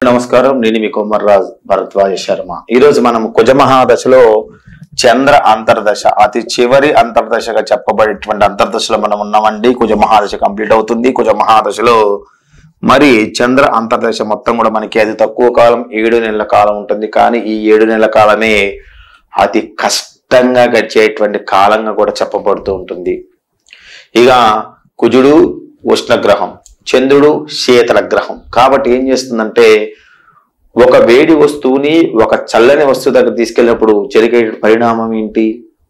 నమస్కారం నేను మీ కొమ్మర్రాజ్ భరద్వాజ శర్మ ఈ రోజు మనం కుజమహాదశలో చంద్ర అంతర్దశ అతి చివరి అంతర్దశగా చెప్పబడేటువంటి అంతర్దశలో మనం ఉన్నామండి కుజమహాదశ కంప్లీట్ అవుతుంది కుజమహాదశలో మరి చంద్ర అంతర్దశ మొత్తం కూడా మనకి అది తక్కువ కాలం ఏడు నెలల కాలం ఉంటుంది కానీ ఈ ఏడు నెలల కాలమే అతి కష్టంగా గడిచేటువంటి కాలంగా కూడా చెప్పబడుతూ ఉంటుంది ఇక కుజుడు ఉష్ణగ్రహం చంద్రుడు శీతల గ్రహం కాబట్టి ఏం చేస్తుందంటే ఒక వేడి వస్తువుని ఒక చల్లని వస్తువు దగ్గర తీసుకెళ్ళినప్పుడు జరిగే పరిణామం ఏంటి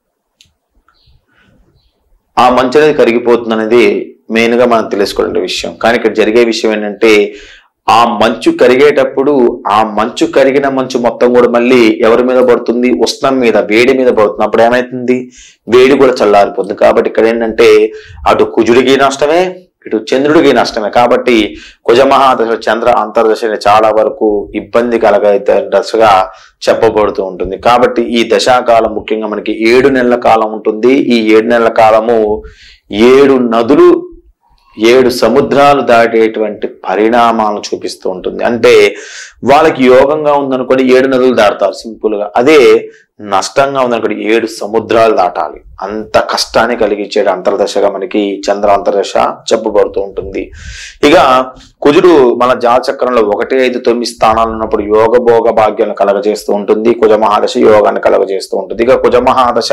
ఆ మంచు అనేది కరిగిపోతుంది అనేది మెయిన్ గా మనం తెలుసుకోవాల్సిన విషయం కానీ ఇక్కడ జరిగే విషయం ఏంటంటే ఆ మంచు కరిగేటప్పుడు ఆ మంచు కరిగిన మంచు మొత్తం కూడా మళ్ళీ ఎవరి మీద పడుతుంది ఉష్ణం మీద వేడి మీద పడుతుంది అప్పుడు ఏమైతుంది వేడి కూడా చల్లారిపోతుంది కాబట్టి ఇక్కడ ఏంటంటే అటు కుజుడికి నష్టమే ఇటు చంద్రుడికి నష్టమే కాబట్టి కుజమహాదశ చంద్ర అంతర్దశని చాలా వరకు ఇబ్బంది కలగైతే దశగా చెప్పబడుతూ ఉంటుంది కాబట్టి ఈ దశాకాలం ముఖ్యంగా మనకి ఏడు నెలల కాలం ఉంటుంది ఈ ఏడు నెలల కాలము ఏడు నదులు ఏడు సముద్రాలు దాటేటువంటి పరిణామాలను చూపిస్తూ ఉంటుంది అంటే వాళ్ళకి యోగంగా ఉందనుకోండి ఏడు నదులు దాటుతారు సింపుల్ గా అదే నష్టంగా ఉందనుకోండి ఏడు సముద్రాలు దాటాలి అంత కష్టాన్ని కలిగించే అంతర్దశగా మనకి చంద్ర అంతర్దశ చెప్పబడుతూ ఉంటుంది ఇక కుజుడు మన జాతచక్రంలో ఒకటి ఐదు తొమ్మిది స్థానాలు ఉన్నప్పుడు యోగ భోగ భాగ్యాలను కలగజేస్తూ ఉంటుంది కుజ మహాదశ యోగాన్ని కలగజేస్తూ ఉంటుంది ఇక కుజ మహాదశ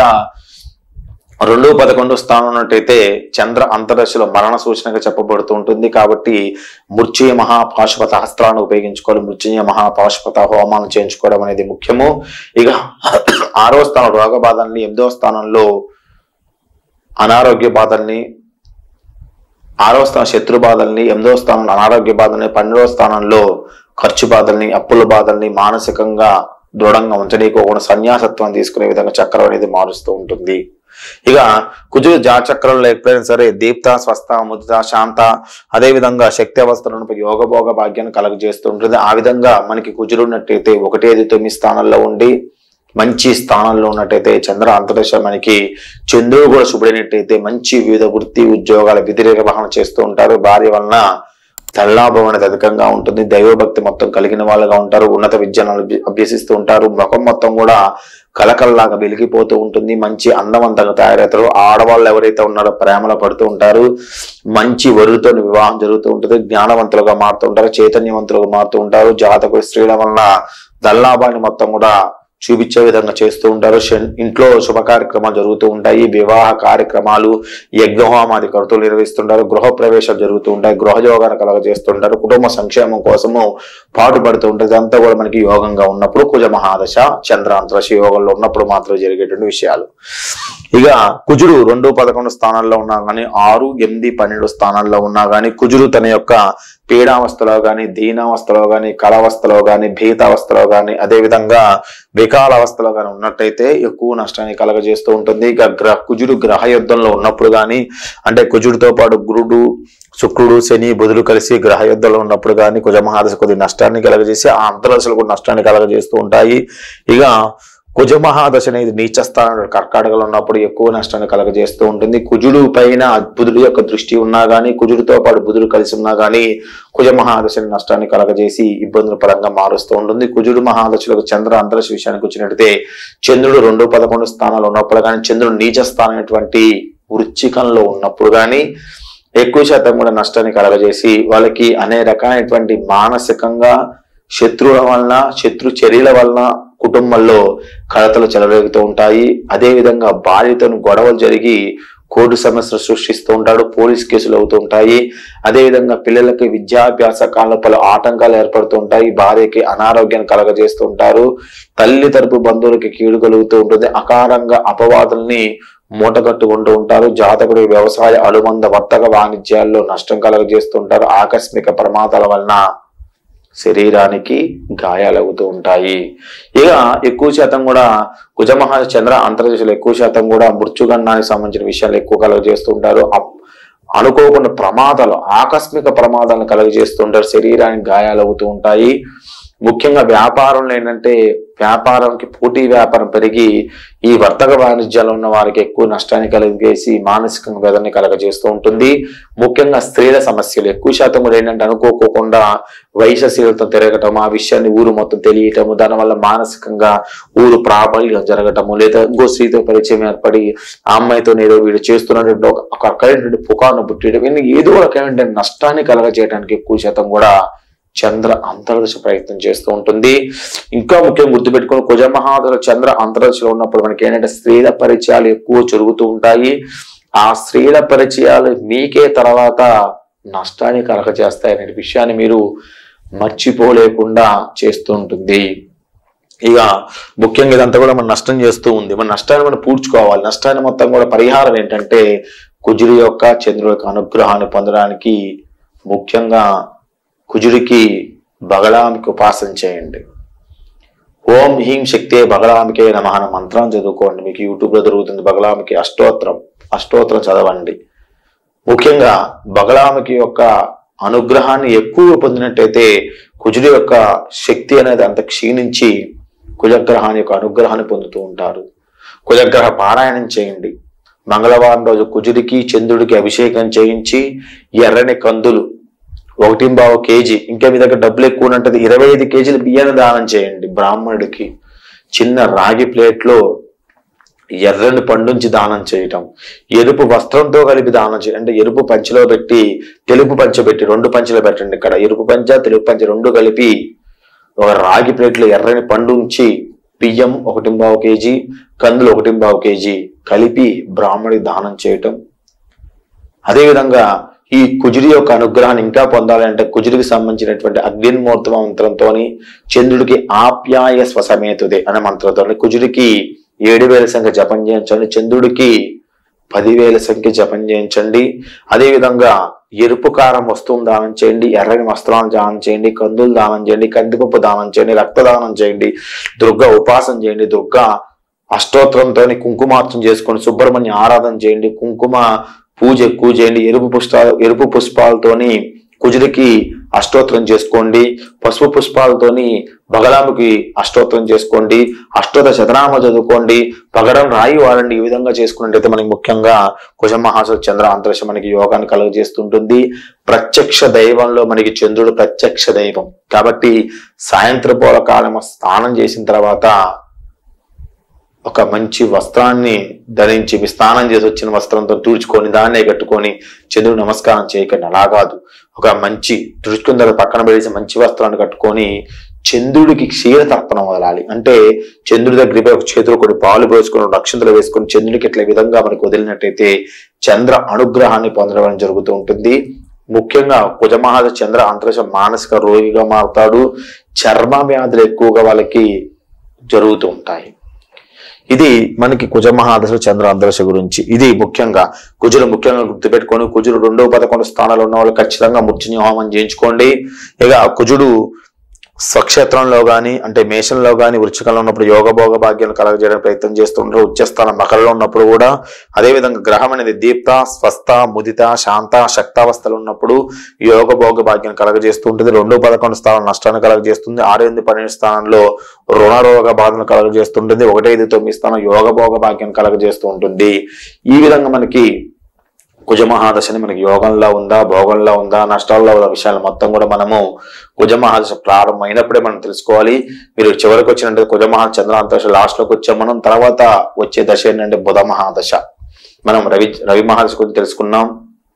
రెండు పదకొండు స్థానం ఉన్నట్టయితే చంద్ర అంతర్దశలో మరణ సూచనగా చెప్పబడుతూ ఉంటుంది కాబట్టి మృత్యుయ మహాపాశుపత హస్త్రాన్ని ఉపయోగించుకోవాలి మృత్యుయ మహాపాశుపత హోమాలను చేయించుకోవడం అనేది ముఖ్యము ఇక ఆరో స్థానం రోగ బాధల్ని ఎనిమిదవ స్థానంలో అనారోగ్య బాధల్ని ఆరో స్థానం శత్రు బాధల్ని ఎనిమిదవ స్థానంలో అనారోగ్య బాధల్ని పన్నెండవ స్థానంలో ఖర్చు బాధల్ని అప్పుల బాధల్ని మానసికంగా దృఢంగా ఉంచనీకోకుండా సన్యాసత్వం తీసుకునే విధంగా చక్రం అనేది మారుస్తూ ఉంటుంది ఇక కుజుడు జాచక్రంలో ఎప్పుడైనా సరే దీప్త స్వస్థ ముదిత శాంత అదే విధంగా శక్తి అవస్థలను యోగభోగ భాగ్యాన్ని కలగజేస్తూ ఉంటుంది ఆ విధంగా మనకి కుజుడు ఉన్నట్టయితే ఒకటి ఐదు తొమ్మిది స్థానాల్లో ఉండి మంచి స్థానంలో ఉన్నట్టయితే చంద్ర అంతరిక్ష మనకి చంద్రుడు కూడా శుభుడైనట్టయితే మంచి వివిధ వృత్తి ఉద్యోగాల విధి నిర్వహణ చేస్తూ ఉంటారు భార్య వలన తల్లాభం అనేది అధికంగా ఉంటుంది దైవభక్తి మొత్తం కలిగిన వాళ్ళుగా ఉంటారు ఉన్నత విద్యను అభ్య- అభ్యసిస్తూ ఉంటారు ముఖం మొత్తం కూడా కలకల్లాగా వెలిగిపోతూ ఉంటుంది మంచి అందవంతంగా తయారవుతారు ఆడవాళ్ళు ఎవరైతే ఉన్నారో ప్రేమలో పడుతూ ఉంటారు మంచి వరులతో వివాహం జరుగుతూ ఉంటుంది జ్ఞానవంతులుగా మారుతూ ఉంటారు చైతన్యవంతులుగా మారుతూ ఉంటారు జాతకుడు స్త్రీల వలన దల్లాభాన్ని మొత్తం కూడా చూపించే విధంగా చేస్తూ ఉంటారు షన్- ఇంట్లో శుభ కార్యక్రమాలు జరుగుతూ ఉంటాయి వివాహ కార్యక్రమాలు యజ్ఞహోమాది కరుతులు నిర్వహిస్తుంటారు గృహ ప్రవేశాలు జరుగుతూ ఉంటాయి గృహ యోగాన్ని కలగజేస్తుంటారు కుటుంబ సంక్షేమం కోసము పాటుపడుతూ ఉంటుంది ఇదంతా కూడా మనకి యోగంగా ఉన్నప్పుడు కుజ మహాదశ చంద్రాంతరశ యోగంలో ఉన్నప్పుడు మాత్రం జరిగేటువంటి విషయాలు ఇక కుజుడు రెండు పదకొండు స్థానాల్లో ఉన్నా కానీ ఆరు ఎనిమిది పన్నెండు స్థానాల్లో ఉన్నా కానీ కుజుడు తన యొక్క పీడావస్థలో కానీ దీనావస్థలో కానీ కళావస్థలో కానీ భీతావస్థలో కానీ అదే విధంగా వికాల అవస్థలో కానీ ఉన్నట్టయితే ఎక్కువ నష్టాన్ని కలగజేస్తూ ఉంటుంది ఇక గ్రహ కుజుడు గ్రహ యుద్ధంలో ఉన్నప్పుడు కానీ అంటే కుజుడితో పాటు గురుడు శుక్రుడు శని బుధుడు కలిసి గ్రహ యుద్ధంలో ఉన్నప్పుడు కానీ కుజమహాదశ కొద్ది నష్టాన్ని కలగజేసి ఆ అంతరదశలు కూడా నష్టాన్ని కలగజేస్తూ ఉంటాయి ఇక కుజమహాదశ అనేది నీచ స్థానంలో కర్కాటకలో ఉన్నప్పుడు ఎక్కువ నష్టాన్ని కలగజేస్తూ ఉంటుంది కుజుడు పైన బుధుడు యొక్క దృష్టి ఉన్నా గానీ కుజుడితో పాటు బుధుడు కలిసి ఉన్నా గానీ కుజ మహాదశని నష్టాన్ని కలగజేసి ఇబ్బందుల పరంగా మారుస్తూ ఉంటుంది కుజుడు మహాదశలకు చంద్ర అంతరశ విషయానికి వచ్చినట్టయితే చంద్రుడు రెండు పదకొండు స్థానాలు ఉన్నప్పుడు కానీ చంద్రుడు నీచ స్థానమైనటువంటి వృచ్చికంలో ఉన్నప్పుడు కానీ ఎక్కువ శాతం కూడా నష్టాన్ని కలగజేసి వాళ్ళకి అనే రకమైనటువంటి మానసికంగా శత్రువుల వలన శత్రు చర్యల వలన కుటుంబంలో కలతలు చెలరేగుతూ ఉంటాయి అదే విధంగా భార్యతోను గొడవలు జరిగి కోర్టు సమస్యలు సృష్టిస్తూ ఉంటాడు పోలీస్ కేసులు అవుతూ ఉంటాయి అదే విధంగా పిల్లలకి విద్యాభ్యాస కాలంలో పలు ఆటంకాలు ఏర్పడుతూ ఉంటాయి భార్యకి అనారోగ్యాన్ని కలగజేస్తూ ఉంటారు తల్లి తరపు బంధువులకి కీడు కలుగుతూ ఉంటుంది అకారంగా అపవాదుల్ని మూట కట్టుకుంటూ ఉంటారు జాతకుడు వ్యవసాయ అనుబంధ వర్తక వాణిజ్యాల్లో నష్టం కలగజేస్తుంటారు ఆకస్మిక ప్రమాదాల వలన శరీరానికి గాయాలవుతూ ఉంటాయి ఇక ఎక్కువ శాతం కూడా కుజమహా చంద్ర అంతర్దశలో ఎక్కువ శాతం కూడా మృత్యుగండానికి సంబంధించిన విషయాలు ఎక్కువ కలుగజేస్తూ ఉంటారు అప్- అనుకోకుండా ప్రమాదాలు ఆకస్మిక ప్రమాదాలను కలుగజేస్తుంటారు శరీరానికి గాయాలవుతూ ఉంటాయి ముఖ్యంగా వ్యాపారంలో ఏంటంటే వ్యాపారంకి పోటీ వ్యాపారం పెరిగి ఈ వర్తక వాణిజ్యాలు ఉన్న వారికి ఎక్కువ నష్టాన్ని కలిగేసి మానసిక వేదనని కలగజేస్తూ ఉంటుంది ముఖ్యంగా స్త్రీల సమస్యలు ఎక్కువ శాతం కూడా ఏంటంటే అనుకోకోకుండా వైశశీలతో తిరగటం ఆ విషయాన్ని ఊరు మొత్తం తెలియటము దానివల్ల మానసికంగా ఊరు ప్రాబల్యం జరగటము లేదా ఇంకో స్త్రీతో పరిచయం ఏర్పడి ఆ అమ్మాయితో ఏదో వీడు చేస్తున్నటువంటి ఒక- ఒక రకమైనటువంటి పుకార్ను పుట్టడం ఇన్ని ఏదో రకమైన నష్టాన్ని కలగజేయడానికి ఎక్కువ శాతం కూడా చంద్ర అంతర్దశ ప్రయత్నం చేస్తూ ఉంటుంది ఇంకా ముఖ్యంగా గుర్తుపెట్టుకుని కుజమహాదశ చంద్ర అంతర్దశలో ఉన్నప్పుడు మనకి ఏంటంటే స్త్రీల పరిచయాలు ఎక్కువ జరుగుతూ ఉంటాయి ఆ స్త్రీల పరిచయాలు మీకే తర్వాత నష్టాన్ని కలగజేస్తాయి అనే విషయాన్ని మీరు మర్చిపోలేకుండా చేస్తూ ఉంటుంది ఇక ముఖ్యంగా ఇదంతా కూడా మన నష్టం చేస్తూ ఉంది మన నష్టాన్ని మనం పూడ్చుకోవాలి నష్టాన్ని మొత్తం కూడా పరిహారం ఏంటంటే కుజుడి యొక్క చంద్రుడి యొక్క అనుగ్రహాన్ని పొందడానికి ముఖ్యంగా కుజుడికి బగళామికి ఉపాసన చేయండి ఓం హీం శక్తే బగళామికే నమ అనే మంత్రం చదువుకోండి మీకు యూట్యూబ్ లో దొరుకుతుంది బగళామికి అష్టోత్తరం అష్టోత్తరం చదవండి ముఖ్యంగా బగళామికి యొక్క అనుగ్రహాన్ని ఎక్కువ పొందినట్టయితే కుజుడి యొక్క శక్తి అనేది అంత క్షీణించి కుజగ్రహాన్ని యొక్క అనుగ్రహాన్ని పొందుతూ ఉంటారు కుజగ్రహ పారాయణం చేయండి మంగళవారం రోజు కుజుడికి చంద్రుడికి అభిషేకం చేయించి ఎర్రని కందులు ఒకటి బావ కేజీ ఇంకా మీ దగ్గర డబ్బులు ఎక్కువ ఉన్నట్టు ఇరవై ఐదు కేజీల బియ్యాన్ని దానం చేయండి బ్రాహ్మణుడికి చిన్న రాగి ప్లేట్లో ఎర్రని పండుంచి దానం చేయటం ఎరుపు వస్త్రంతో కలిపి దానం చేయండి అంటే ఎరుపు పంచలో పెట్టి తెలుపు పంచ పెట్టి రెండు పంచలో పెట్టండి ఇక్కడ ఎరుపు పంచ తెలుపు పంచ రెండు కలిపి ఒక రాగి ప్లేట్లో ఎర్రని పండు ఉంచి బియ్యం ఒకటి బావు కేజీ కందులు ఒకటి బావు కేజీ కలిపి బ్రాహ్మడికి దానం చేయటం అదేవిధంగా ఈ కుజుడి యొక్క అనుగ్రహాన్ని ఇంకా పొందాలంటే కుజుడికి సంబంధించినటువంటి అగ్నిమూర్త మంత్రంతో చంద్రుడికి ఆప్యాయ స్వసమేతుదే అనే మంత్రంతో కుజుడికి ఏడు వేల సంఖ్య జపం చేయించండి చంద్రుడికి పదివేల సంఖ్య జపం చేయించండి అదేవిధంగా ఎరుపు కారం వస్తువును దానం చేయండి ఎర్రని వస్త్రాలను దానం చేయండి కందులు దానం చేయండి కందిపప్పు దానం చేయండి రక్తదానం చేయండి దుర్గా ఉపాసన చేయండి దుర్గా అష్టోత్తరంతో కుంకుమార్చన చేసుకొని సుబ్రహ్మణ్య ఆరాధన చేయండి కుంకుమ పూజ ఎక్కువ చేయండి ఎరుపు పుష్పాలు ఎరుపు పుష్పాలతోని కుజుడికి అష్టోత్తరం చేసుకోండి పసుపు పుష్పాలతోని బగలాముకి అష్టోత్తరం చేసుకోండి అష్టోత్తర శతనామ చదువుకోండి పగడం రాయి వాడండి ఈ విధంగా చేసుకున్నట్టయితే మనకి ముఖ్యంగా కుజమహాస చంద్ర అంతరిక్ష మనకి యోగాన్ని కలుగజేస్తుంటుంది ప్రత్యక్ష దైవంలో మనకి చంద్రుడు ప్రత్యక్ష దైవం కాబట్టి సాయంత్రం పూల కాలం స్నానం చేసిన తర్వాత ఒక మంచి వస్త్రాన్ని ధరించి మీ స్నానం చేసి వచ్చిన వస్త్రంతో తుడుచుకొని దాన్నే కట్టుకొని చంద్రుడు నమస్కారం చేయకండి అలా కాదు ఒక మంచి తుడుచుకున్న తర్వాత పక్కన పెడేసి మంచి వస్త్రాన్ని కట్టుకొని చంద్రుడికి క్షీర తర్పణం వదలాలి అంటే చంద్రుడి దగ్గర పోయి ఒక చేతిలో కొన్ని పాలు పోసుకొని రక్షంతలు వేసుకొని చంద్రుడికి ఇట్లా ఈ విధంగా మనకు వదిలినట్టయితే చంద్ర అనుగ్రహాన్ని పొందడం జరుగుతూ ఉంటుంది ముఖ్యంగా కుజమహాద చంద్ర అంతరిక్ష మానసిక రోగిగా మారుతాడు చర్మ వ్యాధులు ఎక్కువగా వాళ్ళకి జరుగుతూ ఉంటాయి ఇది మనకి కుజ మహాదశ చంద్ర అంతరశ గురించి ఇది ముఖ్యంగా కుజులు ముఖ్యంగా గుర్తుపెట్టుకొని కుజులు రెండో పదకొండు స్థానాలు ఉన్న వాళ్ళు ఖచ్చితంగా మృత్యుని హోమం చేయించుకోండి ఇక కుజుడు స్వక్షేత్రంలో గాని అంటే మేషంలో గాని వృచ్చికంలో ఉన్నప్పుడు యోగ భోగ భాగ్యాన్ని కలగజేయడానికి ప్రయత్నం చేస్తుంటారు ఉచ్చస్థానం మకరంలో ఉన్నప్పుడు కూడా అదేవిధంగా గ్రహం అనేది దీప్త స్వస్థ ముదిత శాంత శక్తావస్థలు ఉన్నప్పుడు యోగ భోగ భాగ్యాన్ని కలగజేస్తూ ఉంటుంది రెండు పదకొండు స్థానం నష్టాన్ని కలగజేస్తుంది ఆరు ఎనిమిది పన్నెండు స్థానంలో రుణరోగ బాధను కలగజేస్తుంటుంది ఒకటి ఐదు తొమ్మిది స్థానం యోగ భోగ భాగ్యాన్ని కలగజేస్తూ ఉంటుంది ఈ విధంగా మనకి కుజమహాదశని మనకి యోగంలో ఉందా భోగంలో ఉందా నష్టాల్లో ఉన్న విషయాలు మొత్తం కూడా మనము కుజమహాదశ ప్రారంభమైనప్పుడే మనం తెలుసుకోవాలి మీరు చివరికి వచ్చినట్టు కుజమహా చంద్రాంతశ లాస్ట్ లోకి వచ్చాం మనం తర్వాత వచ్చే దశ ఏంటంటే బుధ మహాదశ మనం రవి రవి మహాదశ గురించి తెలుసుకున్నాం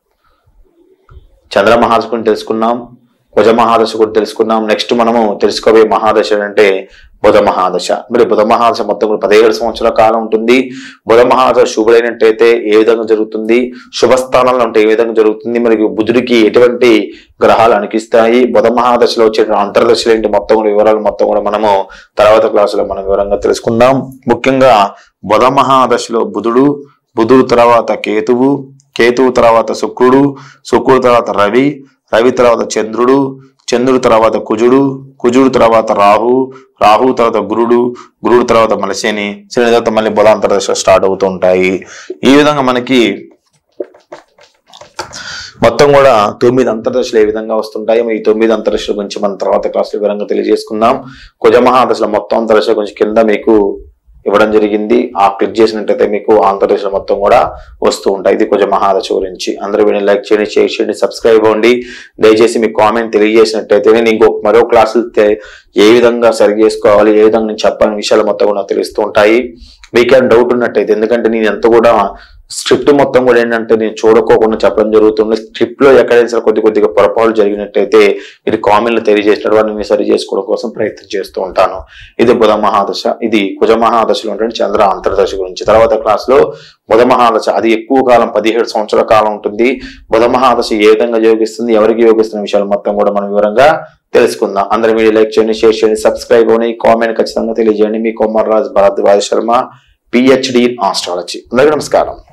చంద్ర మహాదశ గురించి తెలుసుకున్నాం కుజ మహాదశ గురించి తెలుసుకున్నాం నెక్స్ట్ మనము తెలుసుకోబోయే మహాదశ అంటే బుధ మహాదశ మరి బుధ మహాదశ మొత్తం కూడా పదిహేడు సంవత్సరాల కాలం ఉంటుంది బుధ మహాదశ శుభుడైనట్టయితే ఏ విధంగా జరుగుతుంది శుభస్థానంలో ఉంటే ఏ విధంగా జరుగుతుంది మరి బుధుడికి ఎటువంటి గ్రహాలు అనిపిస్తాయి బుధ మహాదశలో వచ్చే అంతర్దశలు ఏంటి మొత్తం కూడా వివరాలు మొత్తం కూడా మనము తర్వాత క్లాసులో మనం వివరంగా తెలుసుకుందాం ముఖ్యంగా బుధ మహాదశలో బుధుడు బుధుడు తర్వాత కేతువు కేతువు తర్వాత శుక్రుడు శుక్రుడు తర్వాత రవి రవి తర్వాత చంద్రుడు చంద్రుడు తర్వాత కుజుడు కుజుడు తర్వాత రాహు రాహు తర్వాత గురుడు గురుడు తర్వాత మళ్ళీ శని శని తర్వాత మళ్ళీ బుధాంతర దశ స్టార్ట్ అవుతూ ఉంటాయి ఈ విధంగా మనకి మొత్తం కూడా తొమ్మిది అంతర్దశలు ఏ విధంగా వస్తుంటాయో ఈ తొమ్మిది అంతర్దశల గురించి మనం తర్వాత క్లాస్ వివరంగా తెలియజేసుకుందాం కుజ మహాదశల మొత్తం అంతర్దశల గురించి కింద మీకు ఇవ్వడం జరిగింది ఆ క్లిక్ చేసినట్టయితే మీకు ఆంధ్రప్రదేశ్ మొత్తం కూడా వస్తూ ఉంటాయి ఇది కొంచెం మహాదశ గురించి అందరూ వీడియో లైక్ చేయండి షేర్ చేయండి సబ్స్క్రైబ్ అవ్వండి దయచేసి మీ కామెంట్ తెలియజేసినట్టయితే నేను ఇంకో మరో క్లాసులు తె- ఏ విధంగా సరి చేసుకోవాలి ఏ విధంగా నేను చెప్పని విషయాలు మొత్తం కూడా నాకు తెలుస్తూ ఉంటాయి మీకేం డౌట్ ఉన్నట్టయితే ఎందుకంటే నేను ఎంత కూడా స్క్రిప్ట్ మొత్తం కూడా ఏంటంటే నేను చూడకోకుండా చెప్పడం జరుగుతుంది స్క్రిప్ట్ లో ఎక్కడైనా సరే కొద్ది కొద్దిగా పొరపాటు జరిగినట్టయితే మీరు కామెంట్లు తెలియజేసినట్టు వాటిని నేను సరి చేసుకోవడం కోసం ప్రయత్నం చేస్తూ ఉంటాను ఇది బుధ మహాదశ ఇది కుజ మహాదశలో ఉంటే చంద్ర అంతర్దశ గురించి తర్వాత క్లాస్ లో బుధ మహాదశ అది ఎక్కువ కాలం పదిహేడు సంవత్సరాల కాలం ఉంటుంది బుధ మహాదశ ఏ విధంగా యోగిస్తుంది ఎవరికి యోగిస్తున్న విషయాలు మొత్తం కూడా మనం వివరంగా తెలుసుకుందాం అందరూ మీరు లైక్ చేయండి షేర్ చేయండి సబ్స్క్రైబ్ అవ్వండి కామెంట్ ఖచ్చితంగా తెలియజేయండి మీ Kommar Raj Bharadwaj Sharma PhD in astrology అందరికీ నమస్కారం